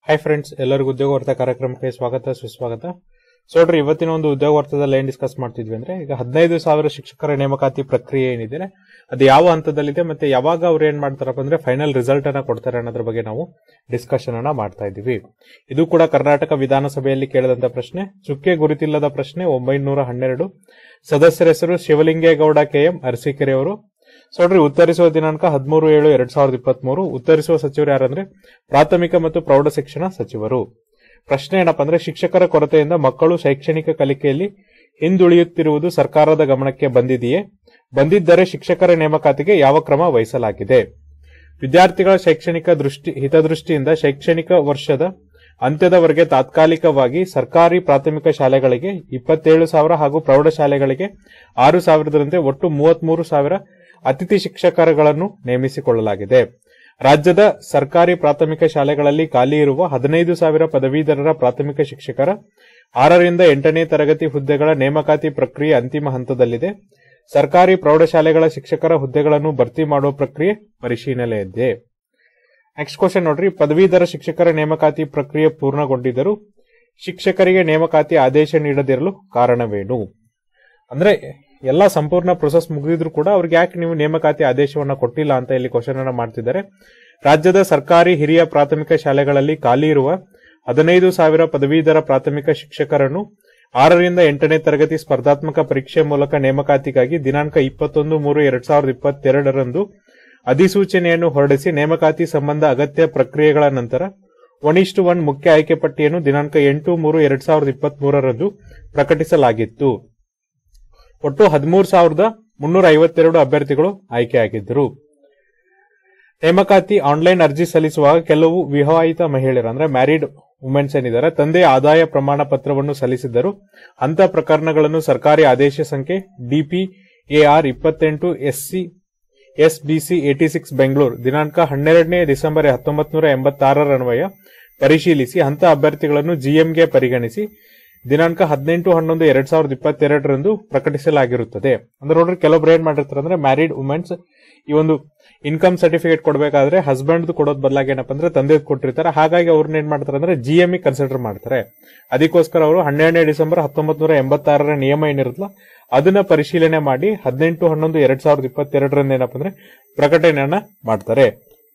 hi friends ಎಲ್ಲರಿಗೂ ಉದ್ಯೋಗ ವಾರ್ತಾ ಕಾರ್ಯಕ್ರಮಕ್ಕೆ ಸ್ವಾಗತ ಸುಸ್ವಾಗತ ಸೊ ನೋಡ್ರಿ ಇವತ್ತಿನ ಒಂದು ಉದ್ಯೋಗ ವಾರ್ತಾದಲ್ಲಿ ಏನ್ ಡಿಸ್ಕಸ್ ಮಾಡ್ತಿದ್ವಿ ಅಂದ್ರೆ ಈಗ ಹದಿನೈದು ಸಾವಿರ ಶಿಕ್ಷಕರ ನೇಮಕಾತಿ ಪ್ರಕ್ರಿಯೆ ಏನಿದೆ ಅದು ಯಾವ ಹಂತದಲ್ಲಿದೆ ಮತ್ತೆ ಯಾವಾಗ ಅವ್ರು ಏನ್ ಮಾಡ್ತಾರಪ್ಪ ಅಂದ್ರೆ ಫೈನಲ್ ರಿಸಲ್ಟ್ ಅನ್ನ ಕೊಡ್ತಾರೆ ಅನ್ನೋದ್ರ ಬಗ್ಗೆ ನಾವು ಡಿಸ್ಕಷನ್ ಅನ್ನ ಮಾಡ್ತಾ ಇದ್ದೀವಿ ಇದು ಕೂಡ ಕರ್ನಾಟಕ ವಿಧಾನಸಭೆಯಲ್ಲಿ ಕೇಳಿದಂತ ಪ್ರಶ್ನೆ ಚುಕ್ಕೆ ಗುರುತಿಲ್ಲದ ಪ್ರಶ್ನೆ ಒಂಬೈನೂರ ಹನ್ನೆರಡು ಸದಸ್ಯರ ಹೆಸರು ಶಿವಲಿಂಗೇಗೌಡ ಕೆಎಂ ಅರಸೀಕೆರೆ ಅವರು ಸೊ ನೋಡ್ರಿ ಉತ್ತರಿಸುವ ದಿನಾಂಕ ಹದಿಮೂರು ಏಳು ಎರಡ್ ಸಾವಿರದ ಇಪ್ಪತ್ತ್ ಮೂರು ಉತ್ತರಿಸುವ ಸಚಿವರು ಯಾರಂದ್ರೆ ಪ್ರಾಥಮಿಕ ಮತ್ತು ಪ್ರೌಢ ಶಿಕ್ಷಣ ಸಚಿವರು ಪ್ರಶ್ನೆ ಏನಪ್ಪಾ ಅಂದ್ರೆ ಶಿಕ್ಷಕರ ಕೊರತೆಯಿಂದ ಮಕ್ಕಳು ಶೈಕ್ಷಣಿಕ ಕಲಿಕೆಯಲ್ಲಿ ಹಿಂದುಳಿಯುತ್ತಿರುವುದು ಸರ್ಕಾರದ ಗಮನಕ್ಕೆ ಬಂದಿದೆಯೇ ಬಂದಿದ್ದರೆ ಶಿಕ್ಷಕರ ನೇಮಕಾತಿಗೆ ಯಾವ ಕ್ರಮ ವಹಿಸಲಾಗಿದೆ ವಿದ್ಯಾರ್ಥಿಗಳ ಶೈಕ್ಷಣಿಕ ದೃಷ್ಟಿ ಹಿತದೃಷ್ಟಿಯಿಂದ ಶೈಕ್ಷಣಿಕ ವರ್ಷದ ಅಂತ್ಯದವರೆಗೆ ತಾತ್ಕಾಲಿಕವಾಗಿ ಸರ್ಕಾರಿ ಪ್ರಾಥಮಿಕ ಶಾಲೆಗಳಿಗೆ ಇಪ್ಪತ್ತೇಳು ಸಾವಿರ ಹಾಗೂ ಪ್ರೌಢಶಾಲೆಗಳಿಗೆ ಆರು ಸಾವಿರದಂತೆ ಒಟ್ಟು ಮೂವತ್ಮೂರು ಸಾವಿರ ಅತಿಥಿ ಶಿಕ್ಷಕರುಗಳನ್ನು ನೇಮಿಸಿಕೊಳ್ಳಲಾಗಿದೆ ರಾಜ್ಯದ ಸರ್ಕಾರಿ ಪ್ರಾಥಮಿಕ ಶಾಲೆಗಳಲ್ಲಿ ಖಾಲಿ ಇರುವ ಹದಿನೈದು ಸಾವಿರ ಪದವೀಧರರ ಪ್ರಾಥಮಿಕ ಶಿಕ್ಷಕರ ಆರರಿಂದ ಎಂಟನೇ ತರಗತಿ ಹುದ್ದೆಗಳ ನೇಮಕಾತಿ ಪ್ರಕ್ರಿಯೆ ಅಂತಿಮ ಹಂತದಲ್ಲಿದೆ ಸರ್ಕಾರಿ ಪ್ರೌಢಶಾಲೆಗಳ ಶಿಕ್ಷಕರ ಹುದ್ದೆಗಳನ್ನು ಭರ್ತಿ ಮಾಡುವ ಪ್ರಕ್ರಿಯೆ ಪರಿಶೀಲನೆಯಲ್ಲಿದೆ ನೆಕ್ಸ್ಟ್ ಕ್ವಶನ್ ನೋಡ್ರಿ ಪದವೀಧರ ಶಿಕ್ಷಕರ ನೇಮಕಾತಿ ಪ್ರಕ್ರಿಯೆ ಪೂರ್ಣಗೊಂಡಿದ್ದರೂ ಶಿಕ್ಷಕರಿಗೆ ನೇಮಕಾತಿ ಆದೇಶ ನೀಡದಿರಲು ಕಾರಣವೇನು ಅಂದ್ರೆ ಎಲ್ಲ ಸಂಪೂರ್ಣ ಪ್ರೊಸೆಸ್ ಮುಗಿದಿದ್ರು ಕೂಡ ಅವ್ರಿಗೆ ಯಾಕೆ ನೀವು ನೇಮಕಾತಿ ಆದೇಶವನ್ನ ಕೊಟ್ಟಿಲ್ಲ ಅಂತ ಇಲ್ಲಿ ಕ್ವಶನ್ ಅನ್ನ ಮಾಡ್ತಿದ್ದಾರೆ ರಾಜ್ಯದ ಸರ್ಕಾರಿ ಹಿರಿಯ ಪ್ರಾಥಮಿಕ ಶಾಲೆಗಳಲ್ಲಿ ಖಾಲಿ ಇರುವ ಹದಿನೈದು ಸಾವಿರ ಪದವೀಧರ ಪ್ರಾಥಮಿಕ ಶಿಕ್ಷಕರನ್ನು ಆರರಿಂದ ಎಂಟನೇ ತರಗತಿ ಸ್ಪರ್ಧಾತ್ಮಕ ಪರೀಕ್ಷೆ ಮೂಲಕ ನೇಮಕಾತಿಗಾಗಿ ದಿನಾಂಕ ಇಪ್ಪತ್ತೊಂದು ಮೂರು ಎರಡ್ ಸಾವಿರದ ಇಪ್ಪತ್ತೆರಡರಂದು ಅಧಿಸೂಚನೆಯನ್ನು ಹೊರಡಿಸಿ ನೇಮಕಾತಿ ಸಂಬಂಧ ಅಗತ್ಯ ಪ್ರಕ್ರಿಯೆಗಳ ನಂತರ ಒನ್ ಇಷ್ಟು ಒನ್ ಮುಖ್ಯ ಆಯ್ಕೆ ಪಟ್ಟಿಯನ್ನು ದಿನಾಂಕ ಎಂಟು ಮೂರು ಎರಡ್ ಸಾವಿರದ ಇಪ್ಪತ್ತ್ ಮೂರರಂದು ಪ್ರಕಟಿಸಲಾಗಿತ್ತು ಒಟ್ಟು ಹದಿಮೂರು ಸಾವಿರದ ಮುನ್ನೂರ ಐವತ್ತೆರಡು ಅಭ್ಯರ್ಥಿಗಳು ಆಯ್ಕೆಯಾಗಿದ್ದರು ನೇಮಕಾತಿ ಆನ್ಲೈನ್ ಅರ್ಜಿ ಸಲ್ಲಿಸುವಾಗ ಕೆಲವು ವಿವಾಹಿತ ಮಹಿಳೆಯರು ಅಂದ್ರೆ ಮ್ಯಾರಿಡ್ ವುಮೆನ್ಸ್ ಏನಿದ್ದಾರೆ ತಂದೆಯ ಆದಾಯ ಪ್ರಮಾಣ ಪತ್ರವನ್ನು ಸಲ್ಲಿಸಿದ್ದರು ಅಂತ ಪ್ರಕರಣಗಳನ್ನು ಸರ್ಕಾರಿ ಆದೇಶ ಸಂಖ್ಯೆ ಡಿಪಿಎಆರ್ ಇಪ್ಪತ್ತೆಂಟು SC SBC AT six Bengaluru ದಿನಾಂಕ ಹನ್ನೆರಡನೇ ಡಿಸೆಂಬರ್ ಹತ್ತೊಂಬತ್ತು ನೂರ ಎಂಬತ್ತಾರರನ್ವಯ ಪರಿಶೀಲಿಸಿ ಅಂತ ಅಭ್ಯರ್ಥಿಗಳನ್ನು ಜಿಎಂಗೆ ಪರಿಗಣಿಸಿ ದಿನಾಂಕ ಹದಿನೆಂಟು ಹನ್ನೊಂದು ಎರಡ್ ಸಾವಿರದ ಇಪ್ಪತ್ತೆರಡರಂದು ಪ್ರಕಟಿಸಲಾಗಿರುತ್ತದೆ ಅಂದ್ರೆ ನೋಡ್ರಿ ಕೆಲವೊಬ್ರು ಏನ್ ಮಾಡಿರ್ತಾರೆ ಅಂದ್ರೆ ಮ್ಯಾರಿಡ್ ವುಮೆನ್ಸ್ ಈ ಒಂದು ಇನ್ಕಮ್ ಸರ್ಟಿಫಿಕೇಟ್ ಕೊಡಬೇಕಾದ್ರೆ ಹಸ್ಬೆಂಡ್ ಕೊಡೋದ್ ಬದಲಾಗಿ ಏನಪ್ಪ ಅಂದ್ರೆ ತಂದೆ ಕೊಟ್ಟಿರ್ತಾರೆ ಹಾಗಾಗಿ ಅವ್ರನ್ನ ಏನ್ ಮಾಡ್ತಾರೆ ಅಂದ್ರೆ ಜಿಎಂಇ ಕನ್ಸಿಡರ್ ಮಾಡ್ತಾರೆ ಅದಕ್ಕೋಸ್ಕರ ಅವರು ಹನ್ನೆರಡನೇ ಡಿಸೆಂಬರ್ ಹತ್ತೊಂಬತ್ತು ನೂರ ಎಂಬತ್ತಾರರ ನಿಯಮ ಏನಿರುತ್ತಲ್ಲ ಅದನ್ನ ಪರಿಶೀಲನೆ ಮಾಡಿ ಹದಿನೆಂಟು ಹನ್ನೊಂದು ಎರಡ್ ಸಾವಿರದ ಇಪ್ಪತ್ತೆರಡರಿಂದ ಏನಪ್ಪ ಅಂದ್ರೆ ಪ್ರಕಟಣೆಯನ್ನ ಮಾಡ್ತಾರೆ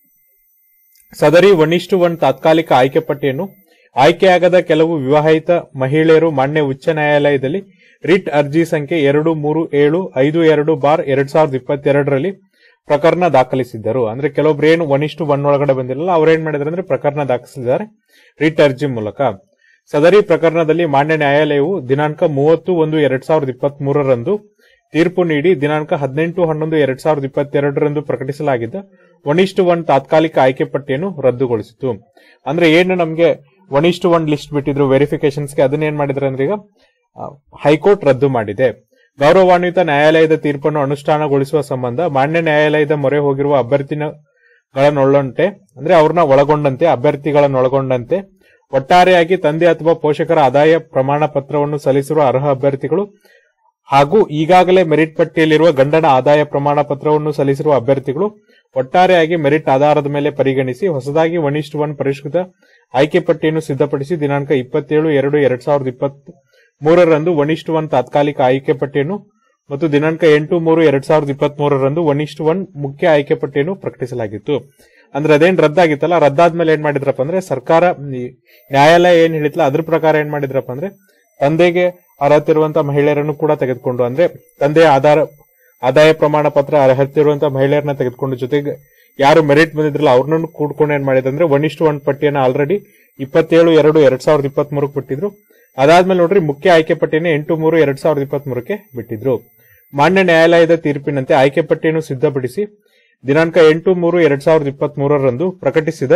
ಸದರಿ ಒನ್ ಇಷ್ಟು ಒನ್ ತಾತ್ಕಾಲಿಕ ಆಯ್ಕೆ ಪಟ್ಟಿಯನ್ನು ಆಯ್ಕೆಯಾಗದ ಕೆಲವು ವಿವಾಹಿತ ಮಹಿಳೆಯರು ಮಾನ್ಯ ಉಚ್ಚ ನ್ಯಾಯಾಲಯದಲ್ಲಿ ರಿಟ್ ಅರ್ಜಿ ಸಂಖ್ಯೆ ಎರಡು ಮೂರು ಏಳು ಐದು ಎರಡು ಬಾರ್ ಎರಡ್ ಸಾವಿರದ ಇಪ್ಪತ್ತೆರಡರಲ್ಲಿ ಪ್ರಕರಣ ದಾಖಲಿಸಿದ್ದರು ಅಂದ್ರೆ ಕೆಲವೊಬ್ರು ಏನು ಒನ್ ಇಷ್ಟು ಒನ್ ಒಳಗಡೆ ಬಂದಿರಲ್ಲ ಅವ್ರು ಏನ್ ಮಾಡಿದ್ರು ಅಂದ್ರೆ ಪ್ರಕರಣ ದಾಖಲಿಸಿದ್ದಾರೆ ರಿಟ್ ಅರ್ಜಿ ಮೂಲಕ ಸದರಿ ಪ್ರಕರಣದಲ್ಲಿ ಮಾನ್ಯ ನ್ಯಾಯಾಲಯವು ದಿನಾಂಕ ಮೂವತ್ತು ಒಂದು ಎರಡ್ ಸಾವಿರದ ಇಪ್ಪತ್ತ್ ಮೂರರಂದು ತೀರ್ಪು ನೀಡಿ ದಿನಾಂಕ ಹದಿನೆಂಟು ಹನ್ನೊಂದು ಎರಡ್ ಸಾವಿರದ ಇಪ್ಪತ್ತೆರಡರಂದು ಪ್ರಕಟಿಸಲಾಗಿದ್ದ ಒನ್ ಇಷ್ಟು ಒನ್ ತಾತ್ಕಾಲಿಕ ಆಯ್ಕೆ ಪಟ್ಟಿಯನ್ನು ರದ್ದುಗೊಳಿಸಿತು ಅಂದ್ರೆ ಏನು ನಮಗೆ ಒನ್ ಇಷ್ಟು ಒನ್ ಲಿಸ್ಟ್ ಬಿಟ್ಟಿದ್ರು ವೆರಿಫಿಕೇಶನ್ಸ್ಗೆ ಅದನ್ನ ಏನ್ ಮಾಡಿದ್ರೆ ಅಂದ್ರೆ ಈಗ ಹೈಕೋರ್ಟ್ ರದ್ದು ಮಾಡಿದೆ ಗೌರವಾನ್ವಿತ ನ್ಯಾಯಾಲಯದ ತೀರ್ಪನ್ನು ಅನುಷ್ಠಾನಗೊಳಿಸುವ ಸಂಬಂಧ ಮಾನ್ಯ ನ್ಯಾಯಾಲಯದ ಮೊರೆ ಹೋಗಿರುವ ಅಭ್ಯರ್ಥಿಗಳನ್ನೊಳ್ಳಂತೆ ಅಂದ್ರೆ ಅವ್ರನ್ನ ಒಳಗೊಂಡಂತೆ ಅಭ್ಯರ್ಥಿಗಳನ್ನೊಳಗೊಂಡಂತೆ ಒಟ್ಟಾರೆಯಾಗಿ ತಂದೆ ಅಥವಾ ಪೋಷಕರ ಆದಾಯ ಪ್ರಮಾಣ ಪತ್ರವನ್ನು ಸಲ್ಲಿಸಿರುವ ಅರ್ಹ ಅಭ್ಯರ್ಥಿಗಳು ಹಾಗೂ ಈಗಾಗಲೇ ಮೆರಿಟ್ ಪಟ್ಟಿಯಲ್ಲಿರುವ ಗಂಡನ ಆದಾಯ ಪ್ರಮಾಣ ಪತ್ರವನ್ನು ಸಲ್ಲಿಸಿರುವ ಅಭ್ಯರ್ಥಿಗಳು ಒಟ್ಟಾರೆಯಾಗಿ ಮೆರಿಟ್ ಆಧಾರದ ಮೇಲೆ ಪರಿಗಣಿಸಿ ಹೊಸದಾಗಿ ಒನ್ ಇಷ್ಟು ಒನ್ ಪರಿಷ್ಕೃತ ಆಯ್ಕೆ ಪಟ್ಟಿಯನ್ನು ಸಿದ್ಧಪಡಿಸಿ ದಿನಾಂಕ ಇಪ್ಪತ್ತೇಳು ಎರಡು ಎರಡ್ ಸಾವಿರದ ಇಪ್ಪತ್ತ್ ಮೂರರಂದು ಒನ್ ಇಷ್ಟು ಒನ್ ತಾತ್ಕಾಲಿಕ ಆಯ್ಕೆ ಪಟ್ಟಿಯನ್ನು ಮತ್ತು ದಿನಾಂಕ ಎಂಟು ಮೂರು ಎರಡ್ ಸಾವಿರದ ಇಪ್ಪತ್ತ್ ಮೂರರಂದು ಒನ್ ಇಷ್ಟು ಒನ್ ಮುಖ್ಯ ಆಯ್ಕೆ ಪಟ್ಟಿಯನ್ನು ಪ್ರಕಟಿಸಲಾಗಿತ್ತು ಅಂದ್ರೆ ಅದೇನ್ ರದ್ದಾಗಿತ್ತಲ್ಲ ರದ್ದಾದ್ಮೇಲೆ ಏನ್ ಮಾಡಿದ್ರಪ್ಪ ಅಂದ್ರೆ ಸರ್ಕಾರ ನ್ಯಾಯಾಲಯ ಏನ್ ಹೇಳಿತ್ತಲ್ಲ ಅದ್ರ ಪ್ರಕಾರ ಏನ್ ಮಾಡಿದ್ರಪ್ಪ ಅಂದ್ರೆ ತಂದೆಗೆ ಅರ್ಹತೆ ಇರುವಂತಹ ಮಹಿಳೆಯರನ್ನು ಕೂಡ ತೆಗೆದುಕೊಂಡು ಅಂದ್ರೆ ತಂದೆಯ ಆಧಾರ ಆದಾಯ ಪ್ರಮಾಣ ಪತ್ರ ಅರ್ಹತೆ ಇರುವಂತಹ ಮಹಿಳೆಯರನ್ನ ತೆಗೆದುಕೊಂಡು ಜೊತೆಗೆ ಯಾರು ಮೆರಿಟ್ ಬಂದಿದ್ರಲ್ಲ ಅವ್ರನ್ನ ಕೂಡ್ಕೊಂಡು ಏನ್ ಮಾಡಿದ್ರೆ ಅಂದ್ರೆ ಒನ್ ಇಷ್ಟು ಒನ್ ಪಟ್ಟಿಯನ್ನ ಆಲ್ರೆಡಿ ಇಪ್ಪತ್ತೇಳು ಎರಡು ಎರಡ್ ಸಾವಿರದ ಇಪ್ಪತ್ತ್ ಮೂರಕ್ಕೆ ಬಿಟ್ಟಿದ್ರು ಅದಾದ್ಮೇಲೆ ನೋಡ್ರಿ ಮುಖ್ಯ ಆಯ್ಕೆ ಪಟ್ಟಿಯನ್ನು ಎಂಟು ಮೂರು ಎರಡ್ ಸಾವಿರದ ಇಪ್ಪತ್ತ್ ಮೂರಕ್ಕೆ ಬಿಟ್ಟಿದ್ರು ಮಾನ್ಯ ನ್ಯಾಯಾಲಯದ ತೀರ್ಪಿನಂತೆ ಆಯ್ಕೆ ಪಟ್ಟಿಯನ್ನು ಸಿದ್ಧಪಡಿಸಿ ದಿನಾಂಕ ಎಂಟು ಮೂರು ಎರಡ್ ಸಾವಿರದ ಇಪ್ಪತ್ತ್ ಮೂರರಂದು ಪ್ರಕಟಿಸಿದ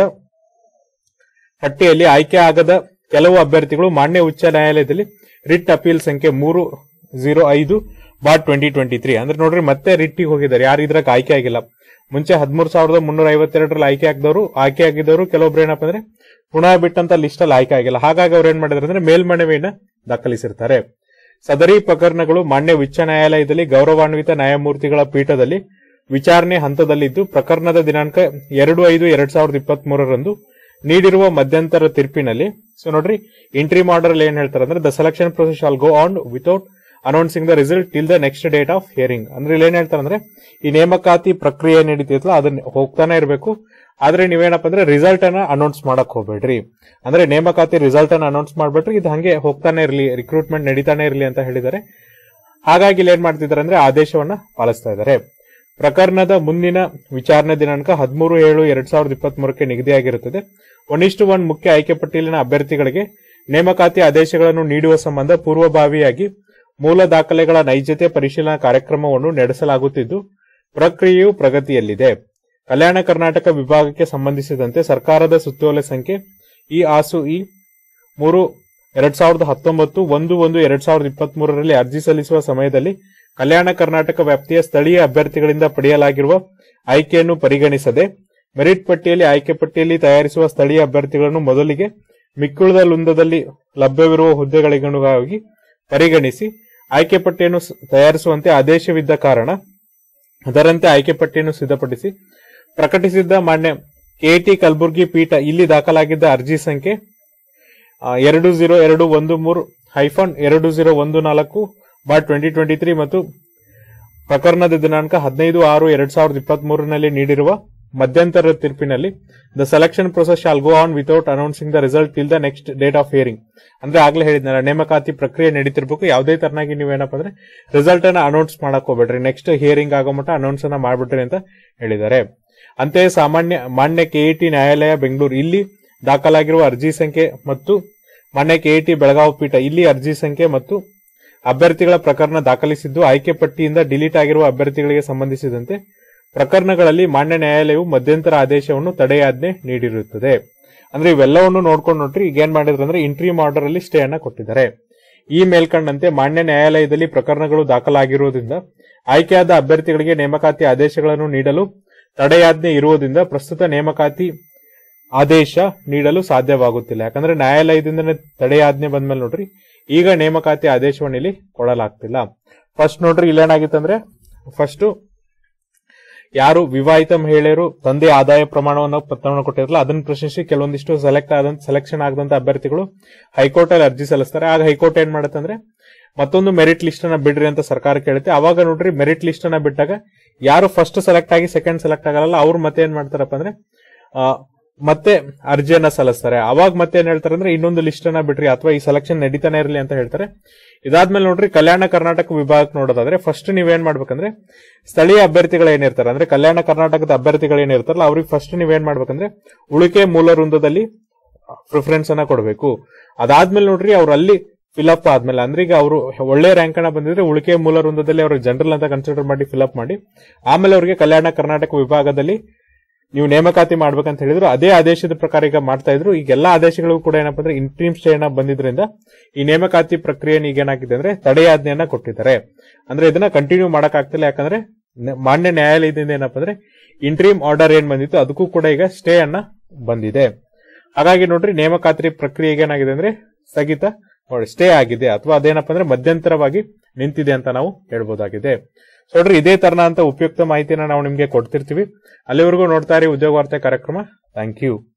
ಪಟ್ಟಿಯಲ್ಲಿ ಆಯ್ಕೆ ಆಗದ ಕೆಲವು ಅಭ್ಯರ್ಥಿಗಳು ಮಾನ್ಯ ಉಚ್ಚ ನ್ಯಾಯಾಲಯದಲ್ಲಿ ರಿಟ್ ಅಪೀಲ್ ಸಂಖ್ಯೆ ಮೂರು ಜೀರೋ ಐದು ಬಾರ್ ಟ್ವೆಂಟಿ ಟ್ವೆಂಟಿ ತ್ರೀ ಅಂದ್ರೆ ನೋಡ್ರಿ ಮತ್ತೆ ರಿಟ್ಟಿಗೆ ಹೋಗಿದ್ದಾರೆ ಯಾರು ಇದ್ರಾಗ ಆಯ್ಕೆ ಆಗಿಲ್ಲ ಮುಂಚೆ ಹದಿಮೂರು ಸಾವಿರದ ಮುನ್ನೂರ ಐವತ್ತೆರಡರಲ್ಲಿ ಆಯ್ಕೆ ಆಗಿದವರು ಆಯ್ಕೆ ಆಗಿದ್ದವರು ಕೆಲವೊಬ್ರು ಏನಪ್ಪ ಅಂದ್ರೆ ಪುನಃ ಬಿಟ್ಟಂತ ಲಿಸ್ಟ್ ಅಲ್ಲಿ ಆಯ್ಕೆ ಆಗಿಲ್ಲ ಹಾಗಾಗಿ ಅವ್ರು ಏನ್ ಮಾಡಿದ್ರು ಅಂದ್ರೆ ಮೇಲ್ಮನವಿಯನ್ನ ದಾಖಲಿಸಿರ್ತಾರೆ ಸದರಿ ಪ್ರಕರಣಗಳು ಮಾನ್ಯ ಉಚ್ಚ ನ್ಯಾಯಾಲಯದಲ್ಲಿ ಗೌರವಾನ್ವಿತ ನ್ಯಾಯಮೂರ್ತಿಗಳ ಪೀಠದಲ್ಲಿ ವಿಚಾರಣೆ ಹಂತದಲ್ಲಿದ್ದು ಪ್ರಕರಣದ ದಿನಾಂಕ ಎರಡು ಐದು ಎರಡ್ ಸಾವಿರದ ಇಪ್ಪತ್ತ್ ಮೂರರಂದು ನೀಡಿರುವ ಮಧ್ಯಂತರ ತೀರ್ಪಿನಲ್ಲಿ ಸೊ ನೋಡ್ರಿ ಎಂಟ್ರಿ ಮಾಡರ್ ಏನ್ ಹೇಳ್ತಾರೆ ಅಂದ್ರೆ the selection process shall go on without announcing the result till the next date of hearing ಅಂದ್ರೆ ಇಲ್ಲಿ ಏನ್ ಹೇಳ್ತಾರೆ ಅಂದ್ರೆ ಈ ನೇಮಕಾತಿ ಪ್ರಕ್ರಿಯೆ ನಡೀತಿತ್ತಲ್ಲ ಅದನ್ನ ಹೋಗ್ತಾನೆ ಇರಬೇಕು ಆದ್ರೆ ನೀವೇನಪ್ಪ ಅಂದ್ರೆ ರಿಸಲ್ಟ್ ಅನ್ನ ಅನೌನ್ಸ್ ಮಾಡಕ್ ಹೋಗ್ಬೇಡ್ರಿ ಅಂದ್ರೆ ನೇಮಕಾತಿ ರಿಸಲ್ಟ್ ಅನ್ನ ಅನೌನ್ಸ್ ಮಾಡ್ಬಿಟ್ರಿ ಇದು ಹಂಗೆ ಹೋಗ್ತಾನೆ ಇರಲಿ ರಿಕ್ರೂಟ್ಮೆಂಟ್ ನಡೀತಾನೆ ಇರಲಿ ಅಂತ ಹೇಳಿದ್ದಾರೆ ಹಾಗಾಗಿ ಇಲ್ಲಿ ಏನ್ ಮಾಡ್ತಿದ್ದಾರೆ ಅಂದ್ರೆ ಆದೇಶವನ್ನ ಪಾಲಿಸ್ತಾ ಇದ್ದಾರೆ ಪ್ರಕರಣದ ಮುಂದಿನ ವಿಚಾರಣೆ ದಿನಾಂಕ ಹದಿಮೂರು ಏಳು ಎರಡ್ ಸಾವಿರದ ಇಪ್ಪತ್ತ್ ಮೂರಕ್ಕೆ ನಿಗದಿಯಾಗಿರುತ್ತದೆ ಒನಿಷ್ಟು ಒನ್ ಮುಖ್ಯ ಆಯ್ಕೆ ಪಟ್ಟಿಯಲ್ಲಿನ ಅಭ್ಯರ್ಥಿಗಳಿಗೆ ನೇಮಕಾತಿ ಆದೇಶಗಳನ್ನು ನೀಡುವ ಸಂಬಂಧ ಪೂರ್ವಭಾವಿಯಾಗಿ ಮೂಲ ದಾಖಲೆಗಳ ನೈಜತೆ ಪರಿಶೀಲನಾ ಕಾರ್ಯಕ್ರಮವನ್ನು ನಡೆಸಲಾಗುತ್ತಿದ್ದು ಪ್ರಕ್ರಿಯೆಯು ಪ್ರಗತಿಯಲ್ಲಿದೆ ಕಲ್ಯಾಣ ಕರ್ನಾಟಕ ವಿಭಾಗಕ್ಕೆ ಸಂಬಂಧಿಸಿದಂತೆ ಸರ್ಕಾರದ ಸುತ್ತೋಲೆ ಸಂಖ್ಯೆ ಈ ಆಸು ಈ ಮೂರು ಎರಡ್ ಸಾವಿರದ ಹತ್ತೊಂಬತ್ತು ಒಂದು ಒಂದು ಎರಡ್ ಸಾವಿರದ ಇಪ್ಪತ್ತ್ ಮೂರರಲ್ಲಿ ಅರ್ಜಿ ಸಲ್ಲಿಸುವ ಸಮಯದಲ್ಲಿ ಕಲ್ಯಾಣ ಕರ್ನಾಟಕ ವ್ಯಾಪ್ತಿಯ ಸ್ಥಳೀಯ ಅಭ್ಯರ್ಥಿಗಳಿಂದ ಪಡೆಯಲಾಗಿರುವ ಆಯ್ಕೆಯನ್ನು ಪರಿಗಣಿಸದೆ ಮೆರಿಟ್ ಪಟ್ಟಿಯಲ್ಲಿ ಆಯ್ಕೆ ಪಟ್ಟಿಯಲ್ಲಿ ತಯಾರಿಸುವ ಸ್ಥಳೀಯ ಅಭ್ಯರ್ಥಿಗಳನ್ನು ಮೊದಲಿಗೆ ಮಿಕ್ಕುಳಿದ ಲುಂದದಲ್ಲಿ ಲಭ್ಯವಿರುವ ಹುದ್ದೆಗಳಿಗಾಗಿ ಪರಿಗಣಿಸಿ ಆಯ್ಕೆ ಪಟ್ಟಿಯನ್ನು ಸ- ತಯಾರಿಸುವಂತೆ ಆದೇಶವಿದ್ದ ಕಾರಣ ಅದರಂತೆ ಆಯ್ಕೆ ಪಟ್ಟಿಯನ್ನು ಸಿದ್ಧಪಡಿಸಿ ಪ್ರಕಟಿಸಿದ್ದ ಮಾನ್ಯ ಕೆಟಿ ಕಲಬುರ್ಗಿ ಪೀಠ ಇಲ್ಲಿ ದಾಖಲಾಗಿದ್ದ ಅರ್ಜಿ ಸಂಖ್ಯೆ ಆ, ಎರಡು ಜೀರೋ ಎರಡು ಒಂದು ಮೂರು ಹೈಫನ್ ಎರಡು ಜೀರೋ ಒಂದು ನಾಲ್ಕು ಬಾರ್ ಟ್ವೆಂಟಿ ಟ್ವೆಂಟಿ ತ್ರೀ ಮತ್ತು ಪ್ರಕರಣದ ದಿನಾಂಕ ಹದಿನೈದು ಆರು ಎರಡ್ ಸಾವಿರದ ಇಪ್ಪತ್ತ್ ಮೂರರಲ್ಲಿ ನೀಡಿರುವ ಮಧ್ಯಂತರ ತೀರ್ಪಿನಲ್ಲಿ the selection process shall go on without announcing the result till the next date of hearing ಅಂದ್ರೆ ಆಗ್ಲೇ ಹೇಳಿದ್ನಲ್ಲ ನೇಮಕಾತಿ ಪ್ರಕ್ರಿಯೆ ನಡೀತಿರ್ಬೇಕು ಯಾವುದೇ ತರನಾಗಿ ನೀವೇನಪ್ಪ ಅಂದ್ರೆ ರಿಸಲ್ಟ್ ಅನ್ನ ಅನೌನ್ಸ್ ಮಾಡಕ್ ಹೋಗ್ಬೇಡ್ರಿ ನೆಕ್ಸ್ಟ್ ಹಿಯರಿಂಗ್ ಆಗೋ ಮಟ್ಟ ಅನೌನ್ಸ್ ಅನ್ನ ಮಾಡ್ಬಿಟ್ರಿ ಅಂತ ಹೇಳಿದ್ದಾರೆ ಅಂತೆಯೇ ಸಾಮಾನ್ಯ ಮಾನ್ಯ ಕೆಇಟಿ ನ್ಯಾಯಾಲಯ ಬೆಂಗಳೂರು ಇಲ್ಲಿ ದಾಖಲಾಗಿರುವ ಅರ್ಜಿ ಸಂಖ್ಯೆ ಮತ್ತು ಮಾನ್ಯ ಕೆಇಟಿ ಬೆಳಗಾವಿ ಪೀಠ ಇಲ್ಲಿ ಅರ್ಜಿ ಸಂಖ್ಯೆ ಮತ್ತು ಅಭ್ಯರ್ಥಿಗಳ ಪ್ರಕರಣ ದಾಖಲಿಸಿದ್ದು ಆಯ್ಕೆ ಪಟ್ಟಿಯಿಂದ ಡಿಲೀಟ್ ಆಗಿರುವ ಅಭ್ಯರ್ಥಿಗಳಿಗೆ ಸಂಬಂಧಿಸಿದಂತೆ ಪ್ರಕರಣಗಳಲ್ಲಿ ಮಾನ್ಯ ನ್ಯಾಯಾಲಯವು ಮಧ್ಯಂತರ ಆದೇಶವನ್ನು ತಡೆಯಾಜ್ಞೆ ನೀಡಿರುತ್ತದೆ ಅಂದ್ರೆ ಇವೆಲ್ಲವನ್ನು ನೋಡ್ಕೊಂಡು ನೋಡ್ರಿ ಈಗ ಏನ್ ಮಾಡಿದ್ರು ಅಂದ್ರೆ ಇಂಟ್ರೀಮ್ ಆರ್ಡರ್ ಅಲ್ಲಿ ಸ್ಟೇ ಅನ್ನ ಕೊಟ್ಟಿದ್ದಾರೆ ಈ ಮೇಲ್ಕಂಡಂತೆ ಮಾನ್ಯ ನ್ಯಾಯಾಲಯದಲ್ಲಿ ಪ್ರಕರಣಗಳು ದಾಖಲಾಗಿರುವುದರಿಂದ ಆಯ್ಕೆಯಾದ ಅಭ್ಯರ್ಥಿಗಳಿಗೆ ನೇಮಕಾತಿ ಆದೇಶಗಳನ್ನು ನೀಡಲು ತಡೆಯಾಜ್ಞೆ ಇರುವುದರಿಂದ ಪ್ರಸ್ತುತ ನೇಮಕಾತಿ ಆದೇಶ ನೀಡಲು ಸಾಧ್ಯವಾಗುತ್ತಿಲ್ಲ ಯಾಕಂದ್ರೆ ನ್ಯಾಯಾಲಯದಿಂದನೇ ತಡೆಯಾಜ್ಞೆ ಬಂದ್ಮೇಲೆ ನೋಡ್ರಿ ಈಗ ನೇಮಕಾತಿ ಆದೇಶವನ್ನು ಇಲ್ಲಿ ಕೊಡಲಾಗ್ತಿಲ್ಲ ಫಸ್ಟ್ ನೋಡ್ರಿ ಇಲ್ಲೇನಾಗಿತ್ತಂದ್ರೆ ಫಸ್ಟ್ ಯಾರು ವಿವಾಹಿತ ಮಹಿಳೆಯರು ತಂದೆ ಆದಾಯ ಪ್ರಮಾಣವನ್ನು ಪತ್ರವನ್ನು ಕೊಟ್ಟಿರಲ್ಲ ಅದನ್ನು ಪ್ರಶ್ನಿಸಿ ಕೆಲವೊಂದಿಷ್ಟು ಸೆಲೆಕ್ಟ್ ಆದಂತ ಸೆಲೆಕ್ಷನ್ ಆಗದಂತ ಅಭ್ಯರ್ಥಿಗಳು ಹೈಕೋರ್ಟ್ ಅಲ್ಲಿ ಅರ್ಜಿ ಸಲ್ಲಿಸ್ತಾರೆ ಆಗ ಹೈಕೋರ್ಟ್ ಏನ್ ಮಾಡತ್ತಂದ್ರೆ ಮತ್ತೊಂದು ಮೆರಿಟ್ ಲಿಸ್ಟ್ ಅನ್ನ ಬಿಡ್ರಿ ಅಂತ ಸರ್ಕಾರ ಕೇಳುತ್ತೆ ಅವಾಗ ನೋಡ್ರಿ ಮೆರಿಟ್ ಲಿಸ್ಟ್ ಅನ್ನ ಬಿಟ್ಟಾಗ ಯಾರು ಫಸ್ಟ್ ಸೆಲೆಕ್ಟ್ ಆಗಿ ಸೆಕೆಂಡ್ ಸೆಲೆಕ್ಟ್ ಆಗಲ್ಲ ಅವ್ರು ಮತ್ತೆ ಏನ್ ಮಾಡ್ತಾರಪ್ಪ ಅಂದ್ರೆ ಆ, ಮತ್ತೆ ಅರ್ಜಿಯನ್ನ ಸಲ್ಲಿಸ್ತಾರೆ ಅವಾಗ ಮತ್ತೆ ಏನ್ ಹೇಳ್ತಾರೆ ಅಂದ್ರೆ ಇನ್ನೊಂದು ಲಿಸ್ಟ್ ಅನ್ನ ಬಿಡ್ರಿ ಅಥವಾ ಈ ಸೆಲೆಕ್ಷನ್ ನಡೀತಾನೆ ಇರಲಿ ಅಂತ ಹೇಳ್ತಾರೆ ಇದಾದ್ಮೇಲೆ ನೋಡ್ರಿ ಕಲ್ಯಾಣ ಕರ್ನಾಟಕ ವಿಭಾಗಕ್ಕೆ ನೋಡೋದಾದ್ರೆ ಫಸ್ಟ್ ನೀವೇನ್ ಮಾಡ್ಬೇಕಂದ್ರೆ ಸ್ಥಳೀಯ ಅಭ್ಯರ್ಥಿಗಳು ಏನಿರ್ತಾರೆ ಅಂದ್ರೆ ಕಲ್ಯಾಣ ಕರ್ನಾಟಕದ ಅಭ್ಯರ್ಥಿಗಳು ಏನಿರ್ತಾರಲ್ಲ ಅವ್ರಿಗೆ ಫಸ್ಟ್ ನೀವೇನ್ ಮಾಡ್ಬೇಕಂದ್ರೆ ಉಳಿಕೆ ಮೂಲ ವೃಂದದಲ್ಲಿ ಪ್ರಿಫರೆನ್ಸ್ ಅನ್ನ ಕೊಡಬೇಕು ಅದಾದ್ಮೇಲೆ ನೋಡ್ರಿ ಅವ್ರು ಅಲ್ಲಿ ಫಿಲಪ್ ಆದ್ಮೇಲೆ ಅಂದ್ರೆ ಈಗ ಅವರು ಒಳ್ಳೆ ರ್ಯಾಂಕ್ ಅನ್ನ ಬಂದಿದ್ರೆ ಉಳಿಕೆ ಮೂಲ ವೃಂದದಲ್ಲಿ ಅವ್ರಿಗೆ ಜನರಲ್ ಅಂತ ಕನ್ಸಿಡರ್ ಮಾಡಿ ಫಿಲಪ್ ಮಾಡಿ ಆಮೇಲೆ ಅವ್ರಿಗೆ ಕಲ್ಯಾಣ ಕರ್ನಾಟಕ ವಿಭಾಗದಲ್ಲಿ ನೀವು ನೇಮಕಾತಿ ಮಾಡ್ಬೇಕಂತ ಹೇಳಿದ್ರು ಅದೇ ಆದೇಶದ ಪ್ರಕಾರ ಈಗ ಮಾಡ್ತಾ ಇದ್ರು ಈಗ ಎಲ್ಲಾ ಆದೇಶಗಳು ಕೂಡ ಏನಪ್ಪಾ ಅಂದ್ರೆ ಇಂಟ್ರೀಮ್ ಸ್ಟೇ ಅನ್ನ ಬಂದಿದ್ರಿಂದ ಈ ನೇಮಕಾತಿ ಪ್ರಕ್ರಿಯೆ ಈಗ ಏನಾಗಿದೆ ಅಂದ್ರೆ ತಡೆಯಾಜ್ಞೆಯನ್ನ ಕೊಟ್ಟಿದ್ದಾರೆ ಅಂದ್ರೆ ಇದನ್ನ ಕಂಟಿನ್ಯೂ ಮಾಡಕ್ ಆಗ್ತಿಲ್ಲ ಯಾಕಂದ್ರೆ ನ- ಮಾನ್ಯ ನ್ಯಾಯಾಲಯದಿಂದ ಏನಪ್ಪಾ ಅಂದ್ರೆ ಇಂಟ್ರೀಮ್ ಆರ್ಡರ್ ಏನ್ ಬಂದಿತ್ತು ಅದಕ್ಕೂ ಕೂಡ ಈಗ ಸ್ಟೇ ಅನ್ನ ಬಂದಿದೆ ಹಾಗಾಗಿ ನೋಡ್ರಿ ನೇಮಕಾತಿ ಪ್ರಕ್ರಿಯೆಗೆ ಏನಾಗಿದೆ ಅಂದ್ರೆ ಸ್ಥಗಿತ ನೋಡಿ ಸ್ಟೇ ಆಗಿದೆ ಅಥವಾ ಅದೇನಪ್ಪ ಅಂದ್ರೆ ಮಧ್ಯಂತರವಾಗಿ ನಿಂತಿದೆ ಅಂತ ನಾವು ಹೇಳ್ಬೋದಾಗಿದೆ ಸೊ ನೋಡ್ರಿ ಇದೇ ತರನ ಅಂತ ಉಪಯುಕ್ತ ಮಾಹಿತಿನ ನಾವು ನಿಮ್ಗೆ ಕೊಡ್ತಿರ್ತೀವಿ ಅಲ್ಲಿವರೆಗೂ ನೋಡ್ತಾ ಇರಿ ಉದ್ಯೋಗ ವಾರ್ತೆ ಕಾರ್ಯಕ್ರಮ ಥ್ಯಾಂಕ್ ಯು